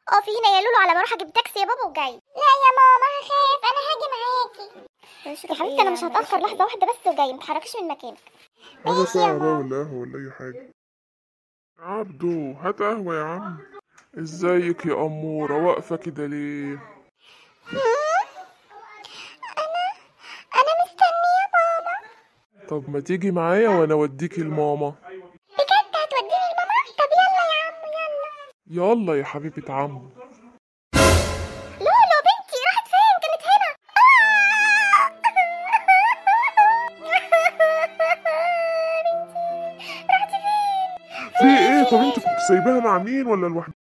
اه في هنا يا لولو على ما اروح اجيب تاكسي يا بابا وجاي لا يا ماما هخاف انا هاجي معاكي يا حبيبتي انا مش هتاخر لحظه واحده بس وجاي متحركش من مكانك حاجة ساعة بقى ولا قهوة ولا أي حاجة عبدو هات قهوة يا عم ازيك يا أمورة واقفة كده ليه انا مستنيه ماما طب ما تيجي معايا وانا اوديكي لماما بجد هتوديني لماما طب يلا يا عم يلا يلا يا حبيبة عم لولو بنتي راحت فين كانت هنا بنتي رحتي فين في ايه طب انت كنت سايباها مع مين ولا لوحدها